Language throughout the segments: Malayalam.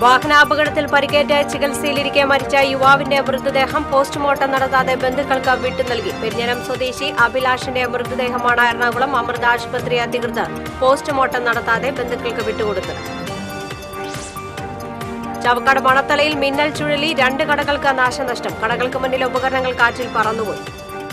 വാഹനാപകടത്തിൽ പരിക്കേറ്റ് ചികിത്സയിലിരിക്കെ മരിച്ച യുവാവിന്റെ മൃതദേഹം പോസ്റ്റ്മോർട്ടം നടത്താതെ ബന്ധുക്കൾക്ക് വിട്ടു നൽകി പെരിഞ്ഞനം സ്വദേശി അഭിലാഷിന്റെ മൃതദേഹമാണ് എറണാകുളം അമൃത ആശുപത്രി അധികൃതർ പോസ്റ്റ്മോർട്ടം നടത്താതെ ബന്ധുക്കൾക്ക് വിട്ടുകൊടുത്തത് ചവക്കാട് മണത്തലയിൽ മിന്നൽ ചുഴലി രണ്ട് കടകൾക്ക് നാശനഷ്ടം കടകൾക്ക് മുന്നിലെ ഉപകരണങ്ങൾ കാറ്റിൽ പറന്നുപോയി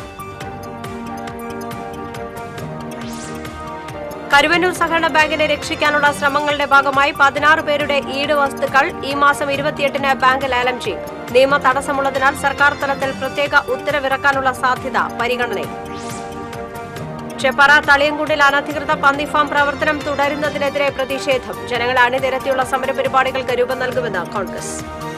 കരുവന്നൂർ സഹകരണ ബാങ്കിനെ രക്ഷിക്കാനുള്ള ശ്രമങ്ങളുടെ ഭാഗമായി പതിനാറ് പേരുടെ ഈട് വസ്തുക്കൾ ഈ മാസം ഇരുപത്തിയെട്ടിന് ബാങ്ക് ലേലം ചെയ്യും നിയമ തടസ്സമുള്ളതിനാൽ സർക്കാർ തലത്തിൽ പ്രത്യേക ഉത്തരവിറക്കാനുള്ള സാധ്യത പരിഗണനയിൽ ചെപ്പാറ തളിയങ്കുണ്ടിൽ അനധികൃത പന്നിഫാം പ്രവർത്തനം തുടരുന്നതിനെതിരെ പ്രതിഷേധം ജനങ്ങളെ അണിനിരത്തിയുള്ള സമരപരിപാടികൾക്ക് രൂപം നൽകുമെന്ന് കോൺഗ്രസ്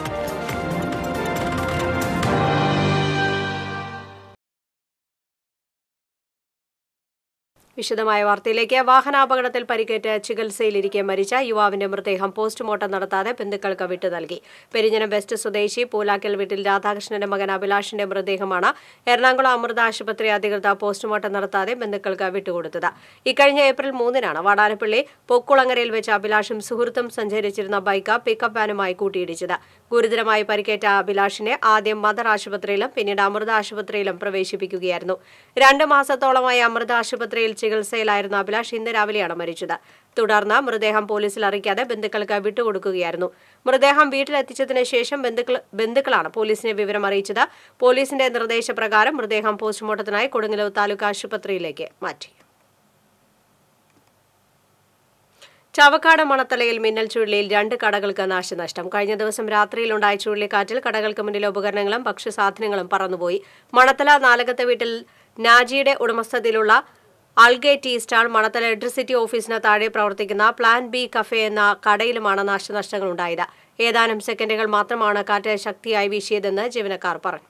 വിശദമായ വാർത്തയിലേക്ക് വാഹനാപകടത്തിൽ പരിക്കേറ്റ് ചികിത്സയിലിരിക്കെ മരിച്ച യുവാവിന്റെ മൃതദേഹം പോസ്റ്റ്മോർട്ടം നടത്താതെ ബന്ധുക്കൾക്ക് വിട്ടു നൽകി പെരിഞ്ഞനം വെസ്റ്റ് സ്വദേശി പൂലാക്കൽ വീട്ടിൽ രാധാകൃഷ്ണന്റെ മകൻ അഭിലാഷിന്റെ മൃതദേഹമാണ് എറണാകുളം അമൃത ആശുപത്രി അധികൃതർ പോസ്റ്റ്മോർട്ടം നടത്താതെ ബന്ധുക്കൾക്ക് വിട്ടുകൊടുത്തത് ഇക്കഴിഞ്ഞ ഏപ്രിൽ മൂന്നിനാണ് വാടാനപ്പള്ളി പൊക്കുളങ്ങരയിൽ വെച്ച് അഭിലാഷും സുഹൃത്തും സഞ്ചരിച്ചിരുന്ന ബൈക്ക് പിക്കപ്പ് വാനുമായി കൂട്ടിയിടിച്ചത് ഗുരുതരമായി പരിക്കേറ്റ അഭിലാഷിനെ ആദ്യം മദർ ആശുപത്രിയിലും പിന്നീട് അമൃത ആശുപത്രിയിലും പ്രവേശിപ്പിക്കുകയായിരുന്നു രണ്ട് മാസത്തോളമായി അമൃത ആശുപത്രിയിൽ ചികിത്സയിലായിരുന്ന അഭിലാഷ് ഇന്ന് രാവിലെയാണ് മരിച്ചത് തുടർന്ന് മൃതദേഹം പോലീസിൽ അറിയിക്കാതെ ബന്ധുക്കൾക്ക് വിട്ടുകൊടുക്കുകയായിരുന്നു മൃതദേഹം വീട്ടിലെത്തിച്ചതിന് ശേഷം ബന്ധുക്കൾ ബന്ധുക്കളാണ് പോലീസിനെ വിവരം അറിയിച്ചത് പോലീസിന്റെ നിർദ്ദേശപ്രകാരം മൃതദേഹം പോസ്റ്റ്മോർട്ടത്തിനായി കൊടുങ്ങല്ലൂർ താലൂക്ക് ആശുപത്രിയിലേക്ക് മാറ്റി ചവക്കാട് മണത്തലയിൽ മിന്നൽ ചുഴലിയിൽ രണ്ട് കടകൾക്ക് നാശനഷ്ടം കഴിഞ്ഞ ദിവസം രാത്രിയിലുണ്ടായ ചുഴലിക്കാറ്റിൽ കടകൾക്ക് മുന്നിലെ ഉപകരണങ്ങളും ഭക്ഷ്യസാധനങ്ങളും പറന്നുപോയി മണത്തല നാലകത്തെ വീട്ടിൽ നാജിയുടെ ഉടമസ്ഥതയിലുള്ള അൾഗേ ടീ സ്റ്റാൾ മണത്തല ഇലക്ട്രിസിറ്റി ഓഫീസിന് താഴെ പ്രവർത്തിക്കുന്ന പ്ലാൻ ബി കഫേ എന്ന കടയിലുമാണ് നാശനഷ്ടങ്ങൾ ഉണ്ടായത് ഏതാനും സെക്കൻഡുകൾ മാത്രമാണ് കാറ്റ് ശക്തിയായി വീശിയതെന്ന് ജീവനക്കാർ പറഞ്ഞു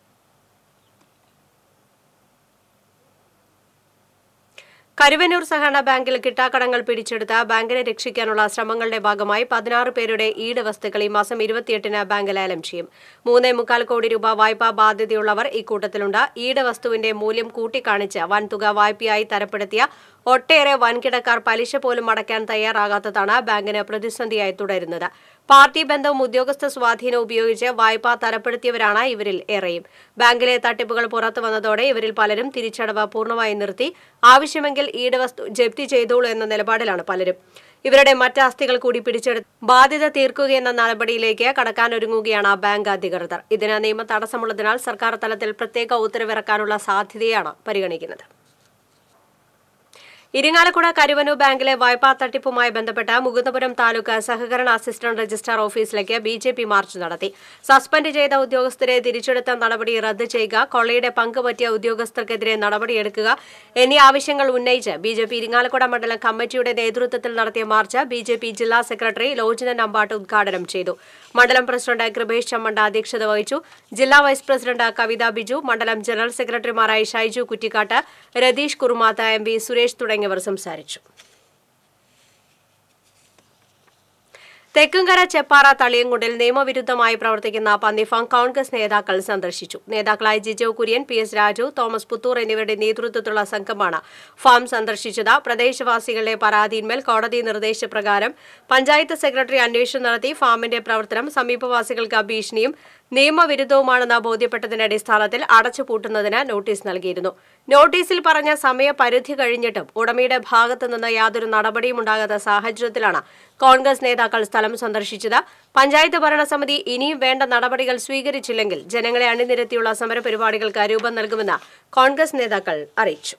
കരുവന്നൂർ സഹകരണ ബാങ്കിൽ കിട്ടാക്കടങ്ങൾ പിടിച്ചെടുത്ത ബാങ്കിനെ രക്ഷിക്കാനുള്ള ശ്രമങ്ങളുടെ ഭാഗമായി പതിനാറ് പേരുടെ ഈട് വസ്തുക്കൾ ഈ മാസം ഇരുപത്തിയെട്ടിന് ബാങ്ക് ലേലം ചെയ്യും മൂന്നേ മുക്കാൽ കോടി രൂപ വായ്പാ ബാധ്യതയുള്ളവർ ഇക്കൂട്ടത്തിലുണ്ട് ഈട് വസ്തുവിന്റെ മൂല്യം കൂട്ടിക്കാണിച്ച് വൻതുക വായ്പയായി തരപ്പെടുത്തിയ ഒട്ടേറെ വൻകിടക്കാർ പലിശ പോലും അടയ്ക്കാൻ തയ്യാറാകാത്തതാണ് ബാങ്കിന് പ്രതിസന്ധിയായി തുടരുന്നത് പാർട്ടി ബന്ധവും ഉദ്യോഗസ്ഥ സ്വാധീനവും ഉപയോഗിച്ച് വായ്പ തരപ്പെടുത്തിയവരാണ് ഇവരിൽ ഏറെയും ബാങ്കിലെ തട്ടിപ്പുകൾ പുറത്തു വന്നതോടെ ഇവരിൽ പലരും തിരിച്ചടവ് പൂർണ്ണമായി നിർത്തി ആവശ്യമെങ്കിൽ ഈട് വസ്തു ജപ്തി ചെയ്തോളൂ എന്ന നിലപാടിലാണ് പലരും ഇവരുടെ മറ്റ് ആസ്തികൾ കൂടി പിടിച്ചെടുത്ത് ബാധ്യത തീർക്കുകയെന്ന നടപടിയിലേക്ക് കടക്കാനൊരുങ്ങുകയാണ് ബാങ്ക് അധികൃതർ ഇതിന് നിയമ തടസ്സമുള്ളതിനാൽ സർക്കാർ തലത്തിൽ പ്രത്യേക ഉത്തരവിറക്കാനുള്ള സാധ്യതയാണ് പരിഗണിക്കുന്നത് ഇരിങ്ങാലക്കുട കരുവനൂർ ബാങ്കിലെ വായ്പാ തട്ടിപ്പുമായി ബന്ധപ്പെട്ട മുകുന്ദപുരം താലൂക്ക് സഹകരണ അസിസ്റ്റന്റ് രജിസ്ട്രാർ ഓഫീസിലേക്ക് ബി ജെ പി മാർച്ച് നടത്തി സസ്പെൻഡ് ചെയ്ത ഉദ്യോഗസ്ഥരെ തിരിച്ചെടുത്ത നടപടി റദ്ദ് ചെയ്യുക കൊള്ളയുടെ പങ്ക് പറ്റിയ ഉദ്യോഗസ്ഥർക്കെതിരെ നടപടിയെടുക്കുക എന്നീ ആവശ്യങ്ങൾ ഉന്നയിച്ച് ബി ജെ പി ഇരിങ്ങാലക്കുട മണ്ഡലം കമ്മിറ്റിയുടെ നേതൃത്വത്തിൽ നടത്തിയ മാർച്ച് ബി ജെ പി ജില്ലാ സെക്രട്ടറി ലോചനൻ അമ്പാട്ട് ഉദ്ഘാടനം ചെയ്തു മണ്ഡലം പ്രസിഡന്റ് കൃപേഷ് ചമ്മണ്ട അധ്യക്ഷത വഹിച്ചു ജില്ലാ വൈസ് പ്രസിഡന്റ് കവിത ബിജു മണ്ഡലം ജനറൽ സെക്രട്ടറിമാരായ ഷൈജു കുറ്റിക്കാട്ട് രതീഷ് കുറുമാത്ത എം പി സുരേഷ് തുടങ്ങിയവർ സംസാരിച്ചു തെക്കുംകര ചെപ്പാറ തളിയങ്കുണ്ടിൽ നിയമവിരുദ്ധമായി പ്രവർത്തിക്കുന്ന പന്നിഫാം കോൺഗ്രസ് നേതാക്കൾ സന്ദർശിച്ചു നേതാക്കളായ ജിജോ കുര്യൻ പി എസ് രാജു തോമസ് പുത്തൂർ എന്നിവരുടെ നേതൃത്വത്തിലുള്ള സംഘമാണ് ഫാം സന്ദർശിച്ചത് പ്രദേശവാസികളുടെ പരാതിയിന്മേൽ കോടതി നിർദ്ദേശപ്രകാരം പഞ്ചായത്ത് സെക്രട്ടറി അന്വേഷണം നടത്തി ഫാമിന്റെ പ്രവർത്തനം സമീപവാസികൾക്ക് ഭീഷണിയും നിയമവിരുദ്ധവുമാണെന്ന ബോധ്യപ്പെട്ടതിന്റെ അടിസ്ഥാനത്തിൽ അടച്ചുപൂട്ടുന്നതിന് നോട്ടീസ് നൽകിയിരുന്നു നോട്ടീസിൽ പറഞ്ഞ സമയപരിധി കഴിഞ്ഞിട്ടും ഉടമയുടെ ഭാഗത്തുനിന്ന് യാതൊരു നടപടിയും ഉണ്ടാകാത്ത സാഹചര്യത്തിലാണ് കോൺഗ്രസ് നേതാക്കൾ സ്ഥലം സന്ദർശിച്ചത് പഞ്ചായത്ത് ഭരണസമിതി ഇനിയും വേണ്ട നടപടികൾ സ്വീകരിച്ചില്ലെങ്കിൽ ജനങ്ങളെ അണിനിരത്തിയുള്ള സമരപരിപാടികൾക്ക് രൂപം നൽകുമെന്ന് കോൺഗ്രസ് നേതാക്കൾ അറിയിച്ചു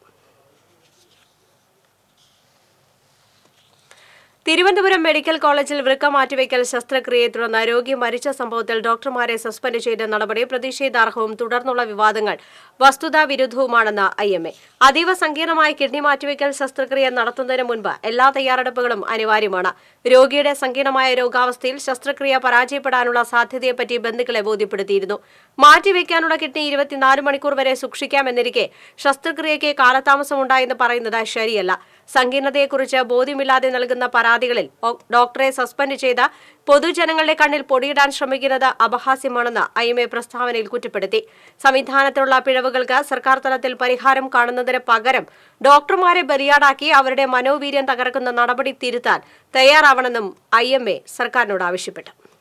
തിരുവനന്തപുരം മെഡിക്കൽ കോളേജിൽ വൃക്ക മാറ്റിവെക്കൽ ശസ്ത്രക്രിയയെ തുടർന്ന് രോഗി മരിച്ച സംഭവത്തിൽ ഡോക്ടർമാരെ സസ്പെൻഡ് ചെയ്ത നടപടി പ്രതിഷേധാർഹവും തുടർന്നുള്ള വിവാദങ്ങൾ വസ്തുതാ വിരുദ്ധവുമാണെന്ന് ഐ എം എ അതീവ സങ്കീർണമായ കിഡ്നി മാറ്റിവെക്കൽ ശസ്ത്രക്രിയ നടത്തുന്നതിന് മുൻപ് എല്ലാ തയ്യാറെടുപ്പുകളും അനിവാര്യമാണ് രോഗിയുടെ സങ്കീർണമായ രോഗാവസ്ഥയിൽ ശസ്ത്രക്രിയ പരാജയപ്പെടാനുള്ള സാധ്യതയെപ്പറ്റി ബന്ധുക്കളെ ബോധ്യപ്പെടുത്തിയിരുന്നു മാറ്റിവെക്കാനുള്ള കിഡ്നി ഇരുപത്തിനാല് മണിക്കൂർ വരെ സൂക്ഷിക്കാമെന്നിരിക്കെ ശസ്ത്രക്രിയയ്ക്ക് കാലതാമസമുണ്ടായെന്ന് പറയുന്നത് ശരിയല്ല സങ്കീർണതയെക്കുറിച്ച് ബോധ്യമില്ലാതെ നൽകുന്ന പരാതികളിൽ ഒ- ഡോക്ടറെ സസ്പെൻഡ് ചെയ്ത പൊതുജനങ്ങളുടെ കണ്ണിൽ പൊടിയിടാൻ ശ്രമിക്കുന്നത് അപഹാസ്യമാണെന്ന് ഐ എം എ പ്രസ്താവനയിൽ കുറ്റപ്പെടുത്തി സംവിധാനത്തിലുള്ള പിഴവുകൾക്ക് സർക്കാർ തലത്തിൽ പരിഹാരം കാണുന്നതിന് പകരം ഡോക്ടർമാരെ ബലിയാടാക്കി അവരുടെ മനോവീര്യം തകർക്കുന്ന നടപടി തിരുത്താൻ തയ്യാറാവണമെന്നും ഐ എം എ സർക്കാരിനോട് ആവശ്യപ്പെട്ടു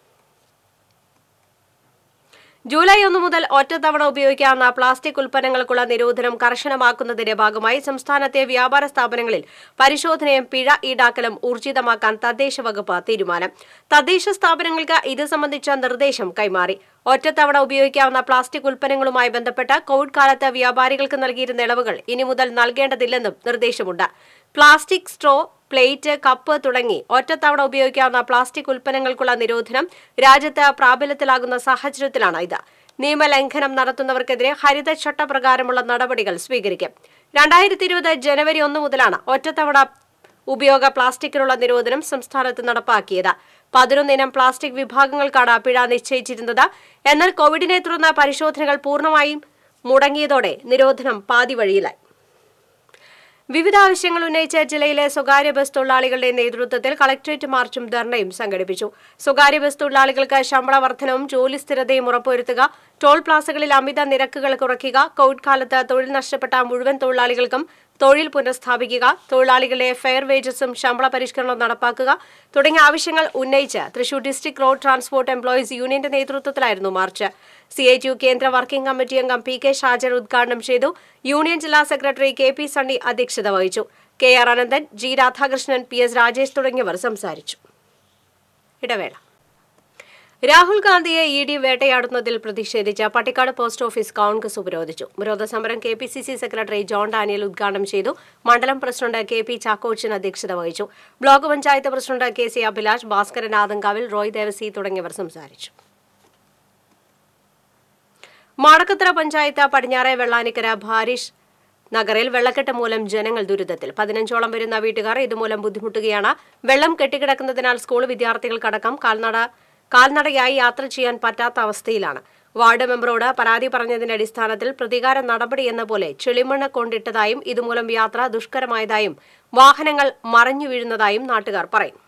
ജൂലൈ ഒന്ന് മുതൽ ഒറ്റത്തവണ ഉപയോഗിക്കാവുന്ന പ്ലാസ്റ്റിക് ഉൽപ്പന്നങ്ങൾക്കുള്ള നിരോധനം കർശനമാക്കുന്നതിന്റെ ഭാഗമായി സംസ്ഥാനത്തെ വ്യാപാര സ്ഥാപനങ്ങളിൽ പരിശോധനയും പിഴ ഈടാക്കലും ഊർജിതമാക്കാൻ തദ്ദേശ വകുപ്പ് തീരുമാനം തദ്ദേശ സ്ഥാപനങ്ങൾക്ക് ഇത് സംബന്ധിച്ച നിർദ്ദേശം കൈമാറി ഒറ്റത്തവണ ഉപയോഗിക്കാവുന്ന പ്ലാസ്റ്റിക് ഉൽപ്പന്നങ്ങളുമായി ബന്ധപ്പെട്ട് കോവിഡ് കാലത്ത് വ്യാപാരികൾക്ക് നൽകിയിരുന്ന ഇളവുകൾ ഇനി മുതൽ നൽകേണ്ടതില്ലെന്നും നിർദ്ദേശമുണ്ട് പ്ലാസ്റ്റിക് സ്ട്രോ പ്ലേറ്റ് കപ്പ് തുടങ്ങി ഒറ്റത്തവണ ഉപയോഗിക്കാവുന്ന പ്ലാസ്റ്റിക് ഉൽപ്പന്നങ്ങൾക്കുള്ള നിരോധനം രാജ്യത്ത് പ്രാബല്യത്തിലാകുന്ന സാഹചര്യത്തിലാണ് ഇത് നിയമലംഘനം നടത്തുന്നവർക്കെതിരെ ഹരിത ചട്ടപ്രകാരമുള്ള നടപടികൾ സ്വീകരിക്കും രണ്ടായിരത്തി ഇരുപത് ജനുവരി ഒന്ന് മുതലാണ് ഒറ്റത്തവണ ഉപയോഗ പ്ലാസ്റ്റിക്കിനുള്ള നിരോധനം സംസ്ഥാനത്ത് നടപ്പാക്കിയത് പതിനൊന്നിനം പ്ലാസ്റ്റിക് വിഭാഗങ്ങൾക്കാണ് പിഴ നിശ്ചയിച്ചിരുന്നത് എന്നാൽ കോവിഡിനെ തുടർന്ന് പരിശോധനകൾ പൂർണ്ണമായും മുടങ്ങിയതോടെ നിരോധനം പാതി വഴിയിലായി വിവിധ ആവശ്യങ്ങൾ ഉന്നയിച്ച് ജില്ലയിലെ സ്വകാര്യ ബസ് തൊഴിലാളികളുടെ നേതൃത്വത്തിൽ കളക്ടറേറ്റ് മാർച്ചും ധർണയും സംഘടിപ്പിച്ചു സ്വകാര്യ ബസ് തൊഴിലാളികൾക്ക് ശമ്പള വർധനവും ജോലി സ്ഥിരതയും ഉറപ്പുവരുത്തുക ടോൾ പ്ലാസകളിൽ അമിത നിരക്കുകൾ കുറയ്ക്കുക കോവിഡ് കാലത്ത് തൊഴിൽ നഷ്ടപ്പെട്ട മുഴുവൻ തൊഴിലാളികൾക്കും തൊഴിൽ പുനഃസ്ഥാപിക്കുക തൊഴിലാളികളുടെ ഫെയർ വേജസും ശമ്പള പരിഷ്കരണവും നടപ്പാക്കുക തുടങ്ങിയ ആവശ്യങ്ങൾ ഉന്നയിച്ച് Thrissur district road transport employees യൂണിയന്റെ നേതൃത്വത്തിലായിരുന്നു march C I T U കേന്ദ്ര വർക്കിംഗ് കമ്മിറ്റി അംഗം പി കെ ഷാജർ ഉദ്ഘാടനം ചെയ്തു യൂണിയൻ ജില്ലാ സെക്രട്ടറി കെ പി സണ്ണി അധ്യക്ഷത വഹിച്ചു K R Ananthan G Radhakrishnan P S Rajesh തുടങ്ങിയവർ സംസാരിച്ചു ഇടവേള രാഹുൽ ഗാന്ധിയെ ഇ ഡി വേട്ടയാടുന്നതിൽ പ്രതിഷേധിച്ച് പട്ടിക്കാട് പോസ്റ്റ് ഓഫീസ് കോൺഗ്രസ് ഉപരോധിച്ചു വിരോധ സമരം K P C C secretary John Daniel ഉദ്ഘാടനം ചെയ്തു മണ്ഡലം പ്രസിഡന്റ് കെ പി ചാക്കോച്ചൻ അധ്യക്ഷത വഹിച്ചു block panchayat president K C Abhilash Bhaskaran Adankavil Roy Devasi തുടങ്ങിയവർ സംസാരിച്ചു മാടക്കത്തറ പഞ്ചായത്ത് പടിഞ്ഞാറെ വെള്ളാനിക്കര ഭാരിഷ് നഗറിൽ വെള്ളക്കെട്ട് മൂലം ജനങ്ങൾ ദുരിതത്തിൽ പതിനഞ്ചോളം വരുന്ന വീട്ടുകാർ ഇതുമൂലം ബുദ്ധിമുട്ടുകയാണ് വെള്ളം കെട്ടിക്കിടക്കുന്നതിനാൽ സ്കൂൾ വിദ്യാർത്ഥികൾക്കടക്കം കാൽനട കാൽനടയായി യാത്ര ചെയ്യാൻ പറ്റാത്ത അവസ്ഥയിലാണ് വാർഡ് മെമ്പറോട് പരാതി പറഞ്ഞതിന്റെ അടിസ്ഥാനത്തിൽ പ്രതികാര നടപടി എന്ന പോലെ ചെളിമണ്ണ് കൊണ്ടിട്ടതായും ഇതുമൂലം യാത്ര ദുഷ്കരമായതായും വാഹനങ്ങൾ മറഞ്ഞു വീഴുന്നതായും നാട്ടുകാർ പറയും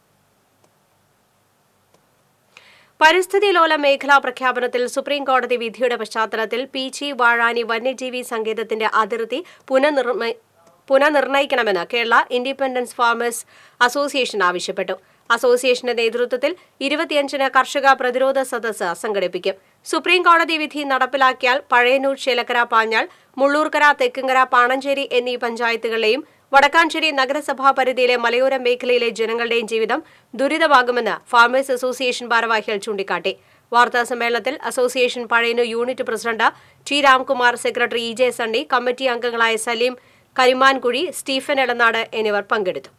പരിസ്ഥിതി ലോല മേഖലാ പ്രഖ്യാപനത്തിൽ സുപ്രീം കോടതി വിധിയുടെ പശ്ചാത്തലത്തിൽ പീച്ചി വാഴാനി വന്യജീവി സങ്കേതത്തിന്റെ അതിർത്തി പുനർനിർമ്മ പുനർനിർണയിക്കണമെന്ന് കേരള ഇൻഡിപെൻഡൻസ് ഫാമേഴ്സ് അസോസിയേഷൻ ആവശ്യപ്പെട്ടു അസോസിയേഷന്റെ നേതൃത്വത്തിൽ ഇരുപത്തിയഞ്ചിന് കർഷക പ്രതിരോധ സദസ്സ് സംഘടിപ്പിക്കും സുപ്രീം കോടതി വിധി നടപ്പിലാക്കിയാൽ പഴയന്നൂർ ചേലക്കര പാഞ്ഞാൾ മുള്ളൂർക്കര തെക്കുംകര പാണഞ്ചേരി എന്നീ പഞ്ചായത്തുകളിലെയും വടക്കാഞ്ചേരി നഗരസഭാ പരിധിയിലെ മലയോര മേഖലയിലെ ജനങ്ങളുടെയും ജീവിതം ദുരിതമാകുമെന്ന് ഫാർമേഴ്സ് അസോസിയേഷൻ ഭാരവാഹികൾ ചൂണ്ടിക്കാട്ടി വാർത്താ സമ്മേളനത്തിൽ association Pazhayannur unit president T Ramkumar secretary E J Sunny committee അംഗങ്ങളായ സലീം കരിമാൻകുഴി സ്റ്റീഫൻ എളനാട് എന്നിവർ പങ്കെടുത്തു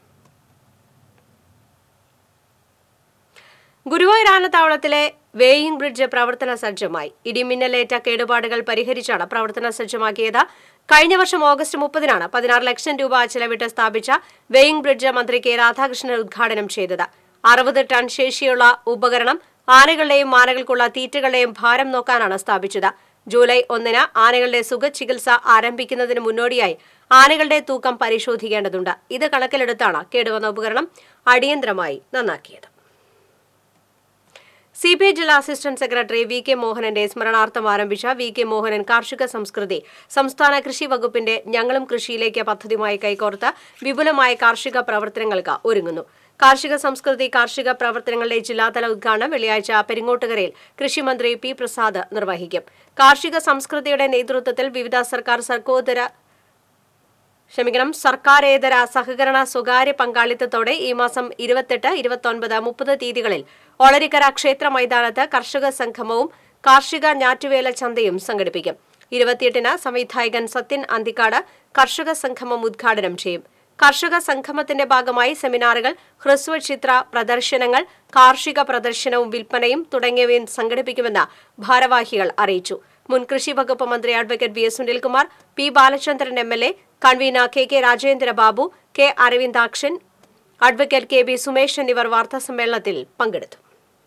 ഗുരുവായൂർ ആനത്താവളത്തിലെ വേയിങ് ബ്രിഡ്ജ് പ്രവർത്തന സജ്ജമായി ഇടിമിന്നലേറ്റ കേടുപാടുകൾ പരിഹരിച്ചാണ് പ്രവർത്തന സജ്ജമാക്കിയത് കഴിഞ്ഞ വർഷം ഓഗസ്റ്റ് മുപ്പതിനാണ് പതിനാറ് ലക്ഷം രൂപ ചെലവിട്ട് സ്ഥാപിച്ച വേയിങ് ബ്രിഡ്ജ് മന്ത്രി കെ രാധാകൃഷ്ണൻ ഉദ്ഘാടനം ചെയ്തത് അറുപത് ടൺ ശേഷിയുള്ള ഉപകരണം ആനകളുടെയും ആനകൾക്കുള്ള തീറ്റകളുടെയും ഭാരം നോക്കാനാണ് സ്ഥാപിച്ചത് ജൂലൈ ഒന്നിന് ആനകളുടെ സുഖചികിത്സ ആരംഭിക്കുന്നതിന് മുന്നോടിയായി ആനകളുടെ തൂക്കം പരിശോധിക്കേണ്ടതുണ്ട് ഇത് കണക്കിലെടുത്താണ് കേടുവന്ന ഉപകരണം അടിയന്തരമായി നന്നാക്കിയത് സി പി ഐ ജില്ലാ അസിസ്റ്റന്റ് സെക്രട്ടറി വി കെ മോഹനന്റെ സ്മരണാർത്ഥം ആരംഭിച്ച വി കെ മോഹനൻ കാർഷിക സംസ്കൃതി സംസ്ഥാന കൃഷി വകുപ്പിന്റെ ഞങ്ങളും കൃഷിയിലേക്ക് പദ്ധതിയുമായി കൈകോർത്ത് വിപുലമായ കാർഷിക പ്രവർത്തനങ്ങൾക്ക് ഒരുങ്ങുന്നു കാർഷിക സംസ്കൃതി കാർഷിക പ്രവർത്തനങ്ങളുടെ ജില്ലാതല ഉദ്ഘാടനം വെള്ളിയാഴ്ച പെരിങ്ങോട്ടുകരയിൽ കൃഷിമന്ത്രി പി പ്രസാദ് നിർവഹിക്കും കാർഷിക സംസ്കൃതിയുടെ നേതൃത്വത്തിൽ വിവിധ സർക്കാർ സർക്കോത്തര ക്ഷമിക്കണം സർക്കാരേതര സഹകരണ സ്വകാര്യ പങ്കാളിത്തത്തോടെ ഈ മാസം ഇരുപത്തെട്ട് ഇരുപത്തൊൻപത് മുപ്പത് തീയതികളിൽ ഒളരിക്കര ക്ഷേത്ര മൈതാനത്ത് കർഷക സംഗമവും കാർഷിക ഞാറ്റുവേല ചന്തയും സംഘടിപ്പിക്കും ഇരുപത്തിയെട്ടിന് സംവിധായകൻ സത്യൻ അന്തിക്കാട് കർഷക സംഗമം ഉദ്ഘാടനം ചെയ്യും കർഷക സംഗമത്തിന്റെ ഭാഗമായി സെമിനാറുകൾ ഹ്രസ്വ ചിത്ര പ്രദർശനങ്ങൾ കാർഷിക പ്രദർശനവും വിൽപ്പനയും തുടങ്ങിയവയും സംഘടിപ്പിക്കുമെന്ന് ഭാരവാഹികൾ അറിയിച്ചു മുൻ കൃഷി വകുപ്പ് മന്ത്രി advocate V S Sunilkumar P Balachandran M L A convenor K K Rajendra Babu K Aravindakshan advocate K B Sumesh എന്നിവർ വാർത്താസമ്മേളനത്തിൽ പങ്കെടുത്തു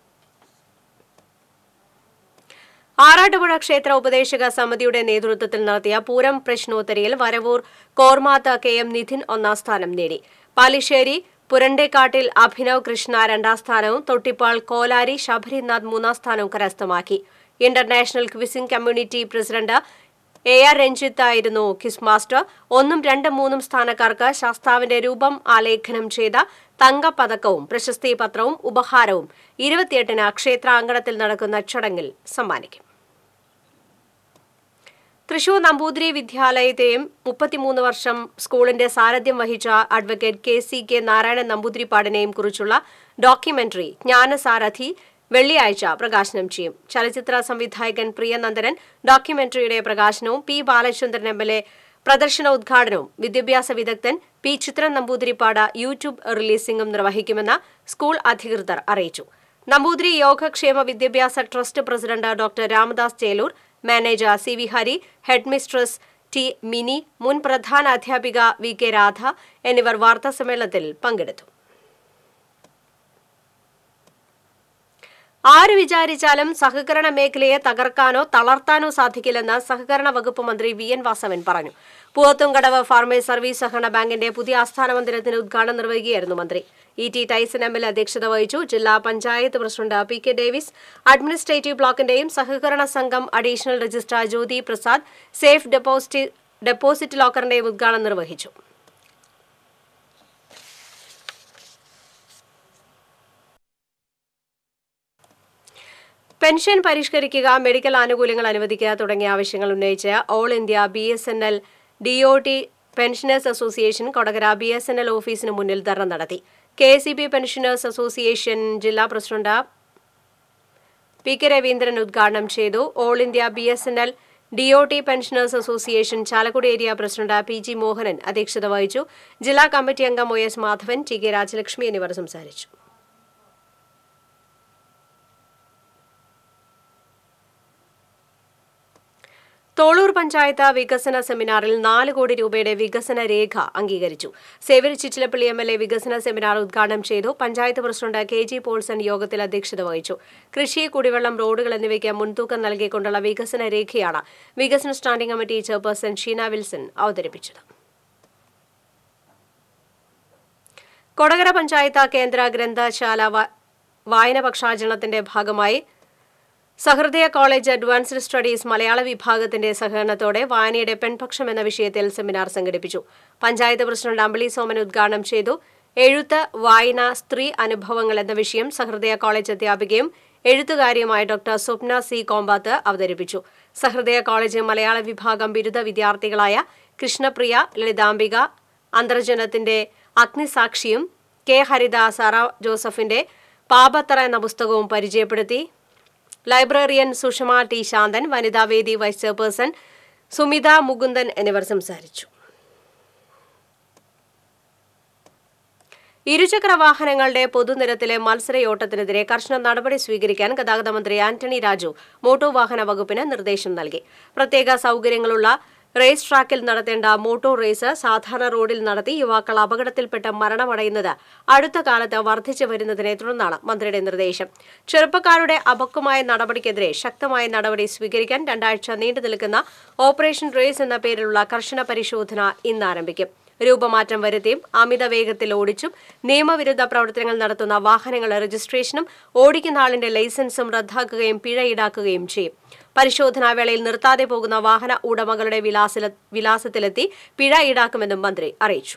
ആറാട്ടുപുഴ ക്ഷേത്ര ഉപദേശക സമിതിയുടെ നേതൃത്വത്തിൽ നടത്തിയ പൂരം പ്രശ്നോത്തരിയിൽ വരവൂർ കോർമാത്ത കെ എം നിധിൻ ഒന്നാം സ്ഥാനം നേടി പാലിശ്ശേരി പുരണ്ടേക്കാട്ടിൽ അഭിനവ് കൃഷ്ണ രണ്ടാം സ്ഥാനവും തൊട്ടിപ്പാൾ കോലാരി ശബരിനാഥ് മൂന്നാം സ്ഥാനവും കരസ്ഥമാക്കി international quizzing community president A R Ranjith ആയിരുന്നു ക്വിസ് മാസ്റ്റർ ഒന്നും രണ്ടും മൂന്നും സ്ഥാനക്കാർക്ക് ശാസ്താവിന്റെ രൂപം ആലേഖനം ചെയ്ത തങ്കപ്പതക്കവും പ്രശസ്തി പത്രവും ഉപഹാരവും ഇരുപത്തിയെട്ടിന് ക്ഷേത്രാങ്കണത്തിൽ നടക്കുന്ന ചടങ്ങിൽ സമ്മാനിക്കും തൃശൂർ നമ്പൂതിരി വിദ്യാലയത്തെയും മുപ്പത്തിമൂന്ന് വർഷം സ്കൂളിന്റെ സാരഥ്യം വഹിച്ച advocate K C K Narayanan നമ്പൂതിരിപ്പാടിനെയും കുറിച്ചുള്ള ഡോക്യുമെന്ററി ജ്ഞാനസാരഥി വെള്ളിയാഴ്ച പ്രകാശനം ചെയ്യും ചലച്ചിത്ര സംവിധായകൻ പ്രിയനന്ദനൻ ഡോക്യുമെന്ററിയുടെ പ്രകാശനവും P Balachandran M L A പ്രദർശന ഉദ്ഘാടനവും വിദ്യാഭ്യാസ വിദഗ്ധൻ പി ചിത്രൻ നമ്പൂതിരിപ്പാട് യൂട്യൂബ് റിലീസിംഗും നിർവഹിക്കുമെന്ന് സ്കൂൾ അധികൃതർ അറിയിച്ചു Namboothiri Yogakshema Vidyabhyasa trust president doctor Ramadas Chelur manager C V Hari head mistress T Mini മുൻ പ്രധാന അധ്യാപിക വി കെ രാധ എന്നിവർ വാർത്താസമ്മേളനത്തിൽ പങ്കെടുത്തു ആര് വിചാരിച്ചാലും സഹകരണ മേഖലയെ തകർക്കാനോ തളർത്താനോ സാധിക്കില്ലെന്ന് സഹകരണ വകുപ്പ് മന്ത്രി വി എൻ വാസവൻ പറഞ്ഞു പൂവത്തുംകടവ് ഫാർമേഴ്സ് സർവീസ് സഹകരണ ബാങ്കിന്റെ പുതിയ ആസ്ഥാന മന്ദിരത്തിന് ഉദ്ഘാടനം നിർവഹിക്കുകയായിരുന്നു മന്ത്രി E T Tyson M L അധ്യക്ഷത വഹിച്ചു ജില്ലാ panchayat president P K Davis administrative ബ്ലോക്കിന്റെയും സഹകരണ സംഘം additional registrar Jyothi Prasad safe deposit deposit ലോക്കറിന്റെയും ഉദ്ഘാടനം നിർവഹിച്ചു പെൻഷൻ പരിഷ്കരിക്കുക മെഡിക്കൽ ആനുകൂല്യങ്ങൾ അനുവദിക്കുക തുടങ്ങിയ ആവശ്യങ്ങൾ ഉന്നയിച്ച് all India B S N L D O T pensioners association Kodakara B S N L ഓഫീസിന് മുന്നിൽ ധർണ നടത്തി K S E B pensioners association ജില്ലാ പ്രസിഡന്റ് പി കെ രവീന്ദ്രൻ ഉദ്ഘാടനം ചെയ്തു all India B S N L D O T pensioners association Chalakudy area president P G Mohanan അധ്യക്ഷത വഹിച്ചു ജില്ലാ കമ്മിറ്റി അംഗം O S Madhavan T K Rajalakshmi എന്നിവർ സംസാരിച്ചു തോളൂർ പഞ്ചായത്ത് വികസന സെമിനാറിൽ നാല് കോടി രൂപയുടെ വികസന രേഖ അംഗീകരിച്ചു Xavier Chittilappilly M L A വികസന സെമിനാർ ഉദ്ഘാടനം ചെയ്തു panchayat president K G Paulson യോഗത്തിൽ അധ്യക്ഷത വഹിച്ചു കൃഷി കുടിവെള്ളം റോഡുകൾ എന്നിവയ്ക്ക് മുൻതൂക്കം നൽകിക്കൊണ്ടുള്ള വികസന രേഖയാണ് വികസന standing committee chairperson Sheena Wilson അവതരിപ്പിച്ചത് കൊടകര പഞ്ചായത്ത് കേന്ദ്ര ഗ്രന്ഥശാല വ- വായന പക്ഷാചരണത്തിന്റെ ഭാഗമായി സഹൃദയ കോളേജ് അഡ്വാൻസ്ഡ് സ്റ്റഡീസ് മലയാള വിഭാഗത്തിന്റെ സഹകരണത്തോടെ വായനയുടെ പെൺപക്ഷം എന്ന വിഷയത്തിൽ സെമിനാർ സംഘടിപ്പിച്ചു പഞ്ചായത്ത് പ്രസിഡന്റ് അമ്പിളി സോമൻ ഉദ്ഘാടനം ചെയ്തു എഴുത്ത് വായന സ്ത്രീ അനുഭവങ്ങൾ എന്ന വിഷയം സഹൃദയ കോളേജ് അധ്യാപികയും എഴുത്തുകാരിയുമായ ഡോക്ടർ സ്വപ്ന സി കോമ്പാത്ത് അവതരിപ്പിച്ചു സഹൃദയ കോളേജ് മലയാള വിഭാഗം ബിരുദ വിദ്യാർത്ഥികളായ കൃഷ്ണപ്രിയ ലളിതാംബിക അന്തർജനത്തിന്റെ അഗ്നിസാക്ഷിയും കെ ഹരിത സാറ ജോസഫിന്റെ പാപത്തറ എന്ന പുസ്തകവും പരിചയപ്പെടുത്തി ലൈബ്രറിയൻ സുഷമ ടി ശാന്തൻ വനിതാവേദി വൈസ് ചെയർപേഴ്സൺ സുമിത മുകുന്ദൻ എന്നിവർ സംസാരിച്ചു ഇരുചക്ര വാഹനങ്ങളുടെ പൊതുനിരത്തിലെ മത്സരയോട്ടത്തിനെതിരെ കർശന നടപടി സ്വീകരിക്കാൻ ഗതാഗത മന്ത്രി ആന്റണി രാജു മോട്ടോർ വാഹന വകുപ്പിന് നിർദ്ദേശം നൽകി പ്രത്യേക സൗകര്യങ്ങളുള്ള റേസ് ട്രാക്കിൽ നടത്തേണ്ട മോട്ടോർ റേസ് സാധാരണ റോഡിൽ നടത്തി യുവാക്കൾ അപകടത്തിൽപ്പെട്ട് മരണമടയുന്നത് അടുത്ത കാലത്ത് വർദ്ധിച്ചു വരുന്നതിനെ തുടർന്നാണ് മന്ത്രിയുടെ നിർദ്ദേശം ചെറുപ്പക്കാരുടെ അപക്വമായ നടപടിക്കെതിരെ ശക്തമായ നടപടി സ്വീകരിക്കാൻ രണ്ടാഴ്ച നീണ്ടു നിൽക്കുന്ന ഓപ്പറേഷൻ റേസ് എന്ന പേരിലുള്ള കർശന പരിശോധന ഇന്ന് ആരംഭിക്കും രൂപമാറ്റം വരുത്തിയും അമിത വേഗത്തിൽ ഓടിച്ചും നിയമവിരുദ്ധ പ്രവർത്തനങ്ങൾ നടത്തുന്ന വാഹനങ്ങളുടെ രജിസ്ട്രേഷനും ഓടിക്കുന്ന ആളിന്റെ ലൈസൻസും റദ്ദാക്കുകയും പിഴ ഈടാക്കുകയും ചെയ്യും പരിശോധനാ വേളയിൽ നിർത്താതെ പോകുന്ന വാഹന ഉടമകളുടെ വിലാസില- വിലാസത്തിലെത്തി പിഴ ഈടാക്കുമെന്നും മന്ത്രി അറിയിച്ചു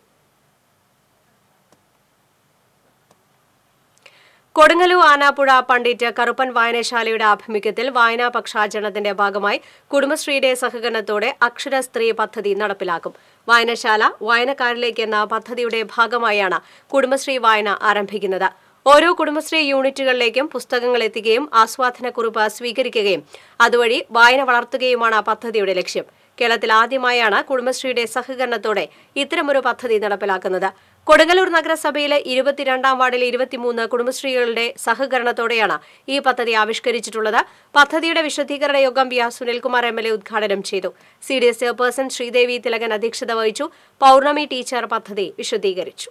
കൊടുങ്ങല്ലൂർ ആനാപ്പുഴ പണ്ഡിറ്റ് കറുപ്പൻ വായനശാലയുടെ ആഭിമുഖ്യത്തിൽ വായനാ പക്ഷാചരണത്തിന്റെ ഭാഗമായി കുടുംബശ്രീയുടെ സഹകരണത്തോടെ അക്ഷര സ്ത്രീ പദ്ധതി നടപ്പിലാക്കും വായനശാല വായനക്കാരിലേക്ക് എന്ന പദ്ധതിയുടെ ഭാഗമായാണ് കുടുംബശ്രീ വായന ആരംഭിക്കുന്നത് ഓരോ കുടുംബശ്രീ യൂണിറ്റുകളിലേക്കും പുസ്തകങ്ങൾ എത്തിക്കുകയും ആസ്വാദനക്കുറിപ്പ് സ്വീകരിക്കുകയും അതുവഴി വായന വളർത്തുകയുമാണ് പദ്ധതിയുടെ ലക്ഷ്യം കേരളത്തിൽ ആദ്യമായാണ് കുടുംബശ്രീയുടെ സഹകരണത്തോടെ ഇത്തരമൊരു പദ്ധതി നടപ്പിലാക്കുന്നത് കൊടുങ്ങല്ലൂർ നഗരസഭയിലെ ഇരുപത്തിരണ്ടാം വാർഡിലെ ഇരുപത്തിമൂന്ന് കുടുംബശ്രീകളുടെ സഹകരണത്തോടെയാണ് ഈ പദ്ധതി ആവിഷ്കരിച്ചിട്ടുള്ളത് പദ്ധതിയുടെ വിശദീകരണ യോഗം V R Sunilkumar M L A ഉദ്ഘാടനം ചെയ്തു C D S chairperson Sreedevi Thilakan അധ്യക്ഷത വഹിച്ചു പൗർണമി ടീച്ചർ പദ്ധതി വിശദീകരിച്ചു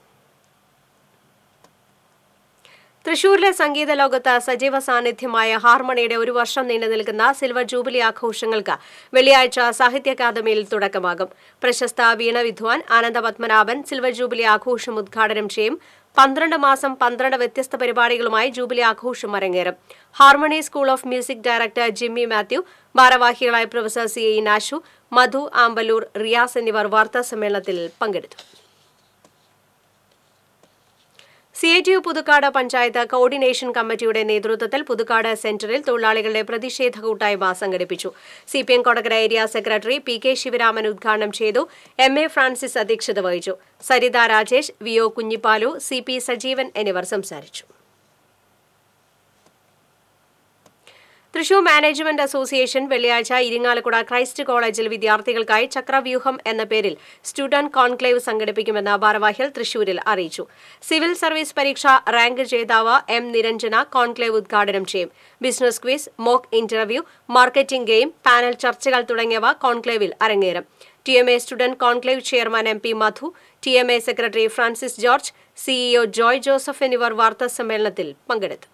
തൃശൂരിലെ സംഗീത ലോകത്ത് സജീവ സാന്നിധ്യമായ ഹാർമണിയുടെ ഒരു വർഷം നീണ്ടു നിൽക്കുന്ന സിൽവർ ജൂബിലി ആഘോഷങ്ങൾക്ക് വെള്ളിയാഴ്ച സാഹിത്യ അക്കാദമിയിൽ തുടക്കമാകും പ്രശസ്ത വീണ വിദ്വാൻ ആനന്ദ പത്മനാഭൻ സിൽവർ ജൂബിലി ആഘോഷം ഉദ്ഘാടനം ചെയ്യും പന്ത്രണ്ട് മാസം പന്ത്രണ്ട് വ്യത്യസ്ത പരിപാടികളുമായി ജൂബിലി ആഘോഷം അരങ്ങേറും harmony school of music director Jimmy Mathew ഭാരവാഹികളായ professor C A Nashu Madhu Amballur Riyas എന്നിവർ വാർത്താ സമ്മേളനത്തിൽ പങ്കെടുത്തു C I T U Puthukkad panchayat coordination കമ്മിറ്റിയുടെ നേതൃത്വത്തിൽ പുതുക്കാട് സെന്ററിൽ തൊഴിലാളികളുടെ പ്രതിഷേധ കൂട്ടായ്മ സംഘടിപ്പിച്ചു C P M Kodakara area secretary P K Sivaraman ഉദ്ഘാടനം ചെയ്തു എം എ ഫ്രാൻസിസ് അധ്യക്ഷത വഹിച്ചു Saritha Rajesh V O Kunjippalu C P Sajeevan എന്നിവർ സംസാരിച്ചു തൃശൂർ മാനേജ്മെന്റ് അസോസിയേഷൻ വെള്ളിയാഴ്ച ഇരിങ്ങാലക്കുട ക്രൈസ്റ്റ് കോളേജിൽ വിദ്യാർത്ഥികൾക്കായി ചക്രവ്യൂഹം എന്ന പേരിൽ സ്റ്റുഡന്റ് കോൺക്ലേവ് സംഘടിപ്പിക്കുമെന്ന് ഭാരവാഹികൾ തൃശൂരിൽ അറിയിച്ചു സിവിൽ സർവീസ് പരീക്ഷ റാങ്ക് ജേതാവ് എം നിരഞ്ജന കോൺക്ലേവ് ഉദ്ഘാടനം ചെയ്യും business quiz mock interview marketing game panel ചർച്ചകൾ തുടങ്ങിയവ കോൺക്ലേവിൽ അരങ്ങേറും T M A student conclave chairman M P Madhu T M A secretary Francis George CEO Joy Joseph എന്നിവർ വാർത്താസമ്മേളനത്തിൽ പങ്കെടുത്തു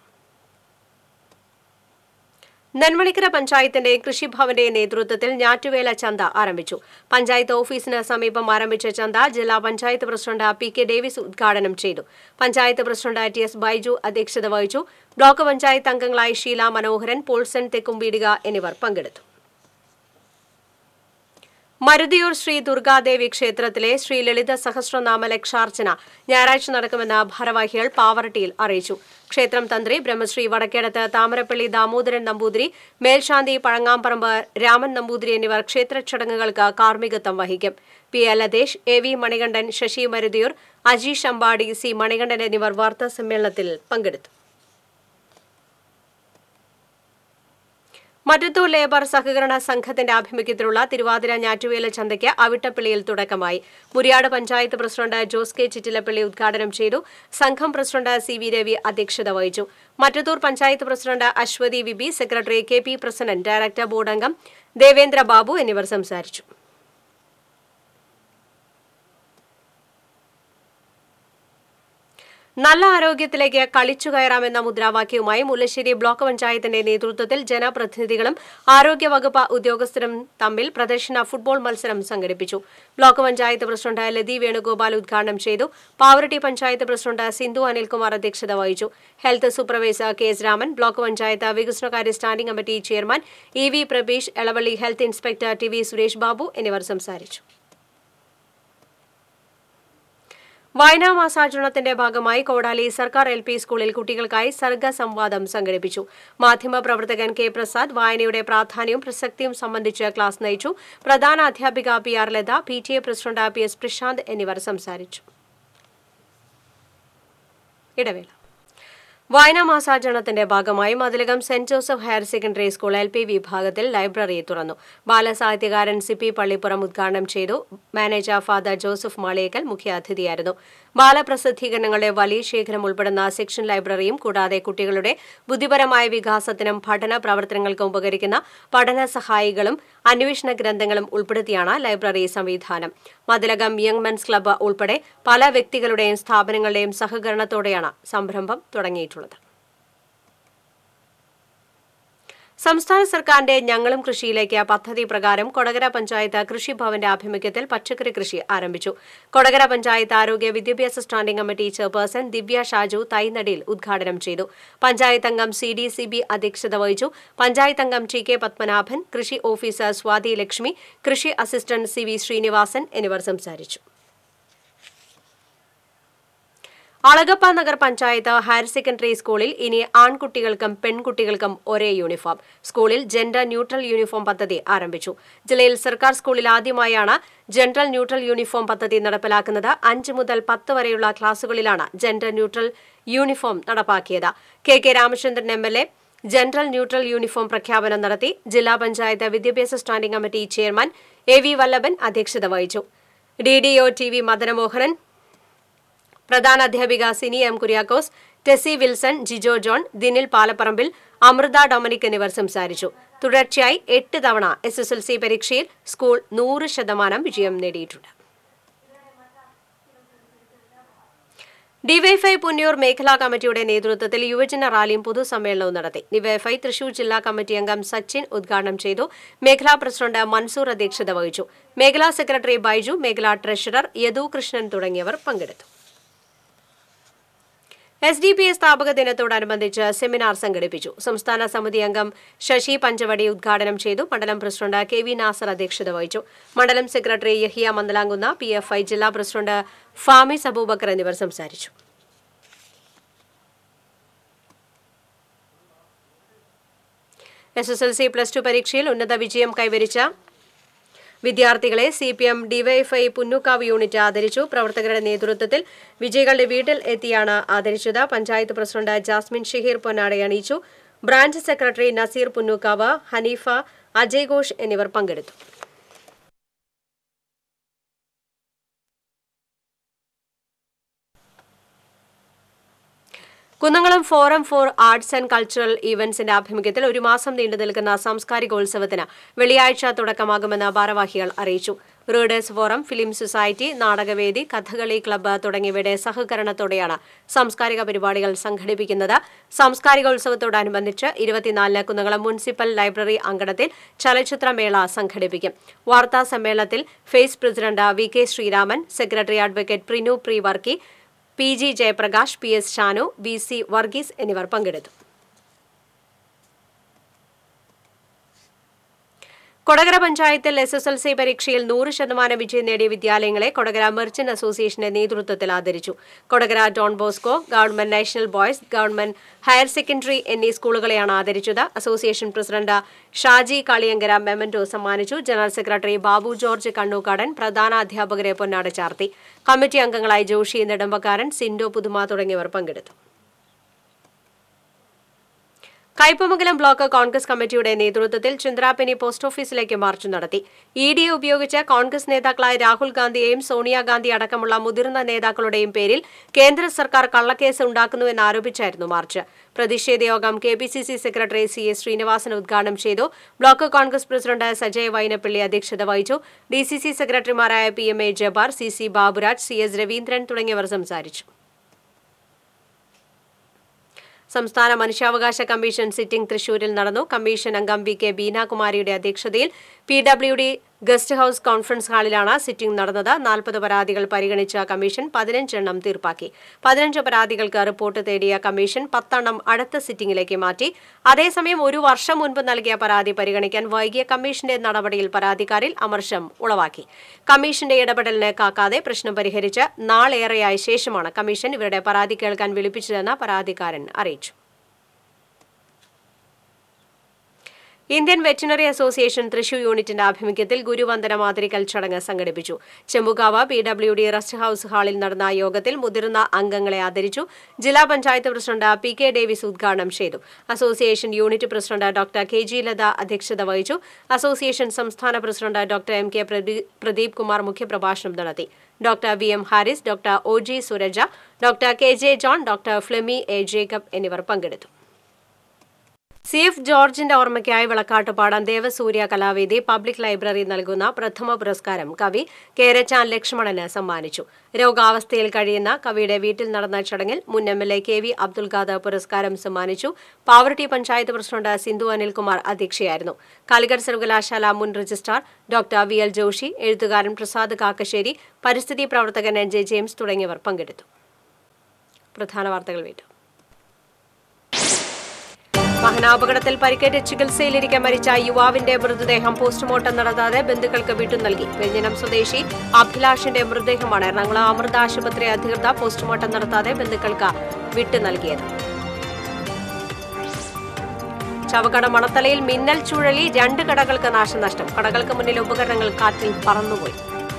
നെന്മണിക്കര പഞ്ചായത്തിന്റെ കൃഷിഭവന്റെ നേതൃത്വത്തിൽ ഞാറ്റുവേല ചന്ത ആരംഭിച്ചു പഞ്ചായത്ത് ഓഫീസിന് സമീപം ആരംഭിച്ച ചന്ത ജില്ലാ panchayat president P K Davis ഉദ്ഘാടനം ചെയ്തു panchayat president T S Baiju അധ്യക്ഷത വഹിച്ചു ബ്ലോക്ക് പഞ്ചായത്ത് അംഗങ്ങളായ ഷീല മനോഹരൻ പോൾസൺ തെക്കുംപീടിക എന്നിവർ പങ്കെടുത്തു മരുതിയൂർ ശ്രീ ദുർഗാദേവി ക്ഷേത്രത്തിലെ ശ്രീ ലളിത സഹസ്രനാമ ലക്ഷാർച്ചന ഞായറാഴ്ച നടക്കുമെന്ന് ഭാരവാഹികൾ പാവറട്ടിയിൽ അറിയിച്ചു ക്ഷേത്രം തന്ത്രി ബ്രഹ്മശ്രീ വടക്കേടത്ത് താമരപ്പള്ളി ദാമോദരൻ നമ്പൂതിരി മേൽശാന്തി പഴങ്ങാമ്പറമ്പ് രാമൻ നമ്പൂതിരി എന്നിവർ ക്ഷേത്ര ചടങ്ങുകൾക്ക് കാർമ്മികത്വം വഹിക്കും P L Lathesh A V Manikandan Sasi Maruthiyoor Ajeesh Ambadi C Manikandan എന്നിവർ വാർത്താസമ്മേളനത്തിൽ പങ്കെടുത്തു മറ്റത്തൂർ ലേബർ സഹകരണ സംഘത്തിന്റെ ആഭിമുഖ്യത്തിലുള്ള തിരുവാതിര ഞാറ്റുവേല ചന്തയ്ക്ക് അവിട്ടപ്പള്ളിയിൽ തുടക്കമായി Muriyad panchayat president Jose K Chittilappilly ഉദ്ഘാടനം ചെയ്തു സംഘം പ്രസിഡന്റ് സി വി രവി അധ്യക്ഷത വഹിച്ചു Mattathur panchayat president Aswathy V B secretary K P Prasannan director board അംഗം ദേവേന്ദ്ര ബാബു എന്നിവർ സംസാരിച്ചു നല്ല ആരോഗ്യത്തിലേക്ക് കളിച്ചു കയറാമെന്ന മുദ്രാവാക്യവുമായി മുല്ലശ്ശേരി ബ്ലോക്ക് പഞ്ചായത്തിന്റെ നേതൃത്വത്തിൽ ജനപ്രതിനിധികളും ആരോഗ്യവകുപ്പ് ഉദ്യോഗസ്ഥരും തമ്മിൽ പ്രദർശന ഫുട്ബോൾ മത്സരം സംഘടിപ്പിച്ചു ബ്ലോക്ക് പഞ്ചായത്ത് പ്രസിഡന്റ് ലതി വേണുഗോപാൽ ഉദ്ഘാടനം ചെയ്തു പാവറട്ടി പഞ്ചായത്ത് പ്രസിഡന്റ് സിന്ധു അനിൽകുമാർ അധ്യക്ഷത വഹിച്ചു health supervisor K S Raman block panchayat വികസനകാര്യ standing committee chairman E V Prabeesh Elavally health inspector T V Suresh Babu എന്നിവർ സംസാരിച്ചു വായനാ മാസാചരണത്തിന്റെ ഭാഗമായി കോടാലി സർക്കാർ എൽ പി സ്കൂളിൽ കുട്ടികൾക്കായി സർഗ സംവാദം സംഘടിപ്പിച്ചു മാധ്യമപ്രവർത്തകൻ കെ പ്രസാദ് വായനയുടെ പ്രാധാന്യവും പ്രസക്തിയും സംബന്ധിച്ച് ക്ലാസ് നയിച്ചു പ്രധാന അധ്യാപിക P R Latha P T A president P S Prashanth എന്നിവർ സംസാരിച്ചു ഇടവേള വായനാ മാസാചരണത്തിന്റെ ഭാഗമായി Mathilakam saint Joseph higher secondary school L P വിഭാഗത്തിൽ ലൈബ്രറി തുറന്നു ബാലസാഹിത്യകാരൻ സി പി പള്ളിപ്പുറം ഉദ്ഘാടനം ചെയ്തു മാനേജർ ഫാദർ ജോസഫ് മാളിയേക്കൽ മുഖ്യാതിഥിയായിരുന്നു ബാലപ്രസിദ്ധീകരണങ്ങളുടെ വലിയ ശേഖരം ഉൾപ്പെടുന്ന സെക്ഷൻ ലൈബ്രറിയും കൂടാതെ കുട്ടികളുടെ ബുദ്ധിപരമായ വികാസത്തിനും പഠന പ്രവർത്തനങ്ങൾക്കും ഉപകരിക്കുന്ന പഠന സഹായികളും അന്വേഷണ ഗ്രന്ഥങ്ങളും ഉൾപ്പെടുത്തിയാണ് ലൈബ്രറി സംവിധാനം മതിലകം യങ് മെൻസ് ക്ലബ്ബ് ഉൾപ്പെടെ പല വ്യക്തികളുടെയും സ്ഥാപനങ്ങളുടെയും സഹകരണത്തോടെയാണ് സംരംഭം തുടങ്ങിയിട്ടുള്ളത് സംസ്ഥാന സർക്കാരിന്റെ ഞങ്ങളും കൃഷിയിലേക്ക് പദ്ധതി പ്രകാരം കൊടകര പഞ്ചായത്ത് കൃഷിഭവന്റെ ആഭിമുഖ്യത്തിൽ പച്ചക്കറി കൃഷി ആരംഭിച്ചു കൊടകര പഞ്ചായത്ത് ആരോഗ്യ വിദ്യാഭ്യാസ standing committee chairperson Divya Shaju തൈനടിയിൽ ഉദ്ഘാടനം ചെയ്തു പഞ്ചായത്ത് അംഗം സി ഡി സി ബി അധ്യക്ഷത വഹിച്ചു പഞ്ചായത്ത് അംഗം ടി കെ പത്മനാഭൻ കൃഷി ഓഫീസർ സ്വാതി ലക്ഷ്മി കൃഷി അസിസ്റ്റന്റ് സി വി ശ്രീനിവാസൻ എന്നിവർ സംസാരിച്ചു അളഗപ്പ നഗർ പഞ്ചായത്ത് ഹയർ സെക്കൻഡറി സ്കൂളിൽ ഇനി ആൺകുട്ടികൾക്കും പെൺകുട്ടികൾക്കും ഒരേ യൂണിഫോം സ്കൂളിൽ ജെൻഡർ ന്യൂട്രൽ യൂണിഫോം പദ്ധതി ആരംഭിച്ചു ജില്ലയിൽ സർക്കാർ സ്കൂളിൽ ആദ്യമായാണ് ജെൻഡർ ന്യൂട്രൽ യൂണിഫോം പദ്ധതി നടപ്പിലാക്കുന്നത് അഞ്ച് മുതൽ പത്ത് വരെയുള്ള ക്ലാസുകളിലാണ് ജെൻഡർ ന്യൂട്രൽ യൂണിഫോം നടപ്പാക്കിയത് K K Ramachandran M L A general neutral uniform പ്രഖ്യാപനം നടത്തി ജില്ലാ പഞ്ചായത്ത് വിദ്യാഭ്യാസ standing committee chairman A V Vallabhan അധ്യക്ഷത വഹിച്ചു D D O T V Madanamohanan പ്രധാന അധ്യാപിക Sini M Kuriakose Tessy Wilson Jijo John Dinil Palapparambil Amrutha Dominic എന്നിവർ സംസാരിച്ചു തുടർച്ചയായി എട്ട് തവണ എസ് എസ് എൽ സി പരീക്ഷയിൽ സ്കൂൾ നൂറ് ശതമാനം വിജയം നേടിയിട്ടുണ്ട് ഡിവൈഫൈ പുന്നൂർ മേഖലാ കമ്മിറ്റിയുടെ നേതൃത്വത്തിൽ യുവജന റാലിയും പൊതുസമ്മേളനവും നടത്തി ഡിവൈഫൈ തൃശൂർ ജില്ലാ കമ്മിറ്റി അംഗം സച്ചിൻ ഉദ്ഘാടനം ചെയ്തു മേഖലാ പ്രസിഡന്റ് മൻസൂർ അധ്യക്ഷത വഹിച്ചു മേഖലാ സെക്രട്ടറി ബൈജു മേഖലാ ട്രഷറർ യദു കൃഷ്ണൻ തുടങ്ങിയവർ പങ്കെടുത്തു എസ് ഡി പി എ സ്ഥാപക ദിനത്തോടനുബന്ധിച്ച് സെമിനാർ സംഘടിപ്പിച്ചു സംസ്ഥാന സമിതി അംഗം ശശി പഞ്ചവടി ഉദ്ഘാടനം ചെയ്തു മണ്ഡലം പ്രസിഡന്റ് കെ വി നാസർ അധ്യക്ഷത വഹിച്ചു മണ്ഡലം secretary Yahiya Mandalamkunnu P F I ജില്ലാ പ്രസിഡന്റ് ഫാമിസ് അബൂബക്കർ എന്നിവർ സംസാരിച്ചു S S L C plus two പരീക്ഷയിൽ ഉന്നത വിജയം കൈവരിച്ച വിദ്യാർത്ഥികളെ C P M DYFI Punnukkavu unit ആദരിച്ചു പ്രവർത്തകരുടെ നേതൃത്വത്തിൽ വിജയികളുടെ വീട്ടിൽ എത്തിയാണ് ആദരിച്ചത് പഞ്ചായത്ത് പ്രസിഡന്റ് ജാസ്മിൻ ഷഹീർ പൊന്നാട അണിയിച്ചു ബ്രാഞ്ച് സെക്രട്ടറി നസീർ പുന്നൂക്കാവ് ഹനീഫ അജയ് ഘോഷ് എന്നിവർ പങ്കെടുത്തു Kunnamkulam forum for arts and cultural ഈവന്റ്സിന്റെ ആഭിമുഖ്യത്തിൽ ഒരു മാസം നീണ്ടു നിൽക്കുന്ന സാംസ്കാരികോത്സവത്തിന് വെള്ളിയാഴ്ച തുടക്കമാകുമെന്ന് ഭാരവാഹികൾ അറിയിച്ചു റീഡേഴ്സ് ഫോറം ഫിലിം സൊസൈറ്റി നാടകവേദി കഥകളി ക്ലബ്ബ് തുടങ്ങിയവയുടെ സഹകരണത്തോടെയാണ് സാംസ്കാരിക പരിപാടികൾ സംഘടിപ്പിക്കുന്നത് സാംസ്കാരികോത്സവത്തോടനുബന്ധിച്ച് ഇരുപത്തിനാലിന് കുന്നംകുളം മുനിസിപ്പൽ ലൈബ്രറി അങ്കണത്തിൽ ചലച്ചിത്രമേള സംഘടിപ്പിക്കും വാർത്താ സമ്മേളനത്തിൽ FACE president V K Sreeraman secretary advocate Prinu പ്രി Varkey P G Jayaprakash P S Shanu V C Varghese എന്നിവർ പങ്കെടുത്തു കൊടകര പഞ്ചായത്തിൽ എസ് എസ് എൽ സി പരീക്ഷയിൽ നൂറ് ശതമാനം വിജയം നേടിയ വിദ്യാലയങ്ങളെ കൊടകര മെർച്ചന്റ് അസോസിയേഷന്റെ നേതൃത്വത്തിൽ ആദരിച്ചു Kodakara Don Bosco government national boys government higher secondary എന്നീ സ്കൂളുകളെയാണ് ആദരിച്ചത് association president Shaji Kaliyankara memento സമ്മാനിച്ചു general secretary Babu George Kannukkadan പ്രധാന അധ്യാപകരെ പൊന്നാട ചാർത്തി കമ്മിറ്റി അംഗങ്ങളായി ജോഷി നെടുമ്പക്കാരൻ സിൻഡോ പുതുമ തുടങ്ങിയവർ പങ്കെടുത്തു കയ്പമംഗലം ബ്ലോക്ക് കോൺഗ്രസ് കമ്മിറ്റിയുടെ നേതൃത്വത്തിൽ ചന്ദ്രാപിനി പോസ്റ്റ് ഓഫീസിലേക്ക് മാർച്ച് നടത്തി ഇ ഡിയെ ഉപയോഗിച്ച് കോൺഗ്രസ് നേതാക്കളായ രാഹുൽ ഗാന്ധിയെയും സോണിയാഗാന്ധി അടക്കമുള്ള മുതിർന്ന നേതാക്കളുടെയും പേരിൽ കേന്ദ്ര സർക്കാർ കള്ളക്കേസ് ഉണ്ടാക്കുന്നുവെന്ന് ആരോപിച്ചായിരുന്നു മാർച്ച് പ്രതിഷേധ യോഗം K P C C secretary C S Sreenivasan ഉദ്ഘാടനം ചെയ്തു block Congress president Sajay Vainappally അധ്യക്ഷത വഹിച്ചു ഡി സി സി സെക്രട്ടറിമാരായ P M A Jabbar C C Baburaj C S Raveendran തുടങ്ങിയവർ സംസാരിച്ചു സംസ്ഥാന മനുഷ്യാവകാശ കമ്മീഷൻ സിറ്റിംഗ് തൃശൂരിൽ നടന്നു കമ്മീഷൻ അംഗം വി കെ ബീനാകുമാരിയുടെ അധ്യക്ഷതയിൽ P W D guest house conference ഹാളിലാണ് സിറ്റിംഗ് നടന്നത് നാൽപ്പത് പരാതികൾ പരിഗണിച്ച കമ്മീഷൻ പതിനഞ്ചെണ്ണം തീർപ്പാക്കി പതിനഞ്ച് പരാതികൾക്ക് റിപ്പോർട്ട് തേടിയ കമ്മീഷൻ പത്തെണ്ണം അടുത്ത സിറ്റിംഗിലേക്ക് മാറ്റി അതേസമയം ഒരു വർഷം മുൻപ് നൽകിയ പരാതി പരിഗണിക്കാൻ വൈകിയ കമ്മീഷന്റെ നടപടിയിൽ പരാതിക്കാരിൽ അമർഷം ഉളവാക്കി കമ്മീഷന്റെ ഇടപെടലിന് കാക്കാതെ പ്രശ്നം പരിഹരിച്ച് നാളേറെയായ ശേഷമാണ് കമ്മീഷൻ ഇവരുടെ പരാതി കേൾക്കാൻ വിളിപ്പിച്ചതെന്ന് പരാതിക്കാരൻ അറിയിച്ചു ഇന്ത്യൻ വെറ്റിനറി അസോസിയേഷൻ തൃശൂർ യൂണിറ്റിന്റെ ആഭിമുഖ്യത്തിൽ ഗുരുവന്ദന മാതിരിക്കൽ ചടങ്ങ് സംഘടിപ്പിച്ചു Chempukavu P W D rest house ഹാളിൽ നടന്ന യോഗത്തിൽ മുതിർന്ന അംഗങ്ങളെ ആദരിച്ചു ജില്ലാ panchayat president P K Davis ഉദ്ഘാടനം ചെയ്തു association unit president doctor K G Latha അധ്യക്ഷത വഹിച്ചു അസോസിയേഷൻ സംസ്ഥാന പ്രസിഡന്റ് ഡോക്ടർ എം കെ പ്രദീ- പ്രദീപ് കുമാർ മുഖ്യപ്രഭാഷണം നടത്തി doctor V M Haris doctor O G Suraja doctor K J John doctor Flemy A Jacob എന്നിവർ പങ്കെടുത്തു സി എഫ് ജോർജിന്റെ ഓർമ്മയ്ക്കായി വിളക്കാട്ടുപാടം ദേവസൂര്യ കലാവേദി പബ്ലിക് ലൈബ്രറി നൽകുന്ന പ്രഥമ പുരസ്കാരം കവി കേരച്ചാൻ ലക്ഷ്മണന് സമ്മാനിച്ചു രോഗാവസ്ഥയിൽ കഴിയുന്ന കവിയുടെ വീട്ടിൽ നടന്ന ചടങ്ങിൽ മുൻ M L A K V Abdul Khader പുരസ്കാരം സമ്മാനിച്ചു പാവറട്ടി പഞ്ചായത്ത് പ്രസിഡന്റ് സിന്ധു അനിൽകുമാർ അധ്യക്ഷയായിരുന്നു കാലിക്കറ്റ് സർവകലാശാല മുൻ registrar doctor V L Joshy എഴുത്തുകാരൻ പ്രസാദ് കാക്കശ്ശേരി പരിസ്ഥിതി പ്രവർത്തകൻ എൻ ജെ ജെയിംസ് തുടങ്ങിയവർ പങ്കെടുത്തു പ്രധാന വാർത്തകൾ വീണ്ടും വാഹനാപകടത്തിൽ പരിക്കേറ്റ് ചികിത്സയിലിരിക്കെ മരിച്ച യുവാവിന്റെ മൃതദേഹം പോസ്റ്റ്മോർട്ടം നടത്താതെ ബന്ധുക്കൾക്ക് വിട്ടു നൽകി പെരിഞ്ഞനം സ്വദേശി അഭിലാഷിന്റെ മൃതദേഹമാണ് എറണാകുളം അമൃത ആശുപത്രി അധികൃതർ പോസ്റ്റ്മോർട്ടം നടത്താതെ ബന്ധുക്കൾക്ക് വിട്ടു നൽകിയത് ചവക്കട മണത്തലയിൽ മിന്നൽ ചുഴലി രണ്ട് കടകൾക്ക് നാശനഷ്ടം കടകൾക്ക് മുന്നിൽ ഉപകരണങ്ങൾ കാറ്റിൽ പറന്നുപോയി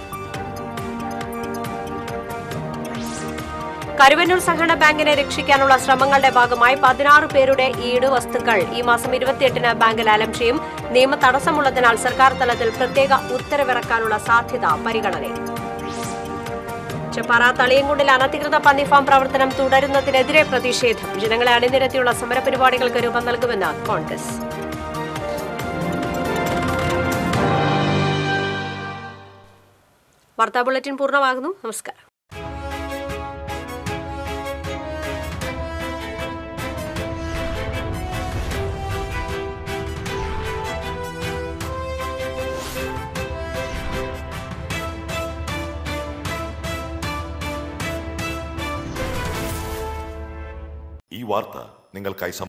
കരുവന്നൂർ സഹകരണ ബാങ്കിനെ രക്ഷിക്കാനുള്ള ശ്രമങ്ങളുടെ ഭാഗമായി പതിനാറ് പേരുടെ ഈട് വസ്തുക്കൾ ഈ മാസം ഇരുപത്തിയെട്ടിന് ബാങ്ക് ലാലം ചെയ്യും നിയമ തടസ്സമുള്ളതിനാൽ സർക്കാർ തലത്തിൽ പ്രത്യേക ഉത്തരവിറക്കാനുള്ള സാധ്യത പരിഗണനയിൽ ചെപ്പാറ തളിയങ്കുണ്ടിൽ അനധികൃത പന്നി ഫാം പ്രവർത്തനം തുടരുന്നതിനെതിരെ പ്രതിഷേധം ജനങ്ങളെ അണിനിരത്തിയുള്ള സമരപരിപാടികൾക്ക് രൂപം നൽകുമെന്ന് കോൺഗ്രസ് വാർത്താ ബുള്ളറ്റിൻ പൂർണ്ണമാകുന്നു നമസ്കാരം ഈ വാർത്ത നിങ്ങൾക്കായി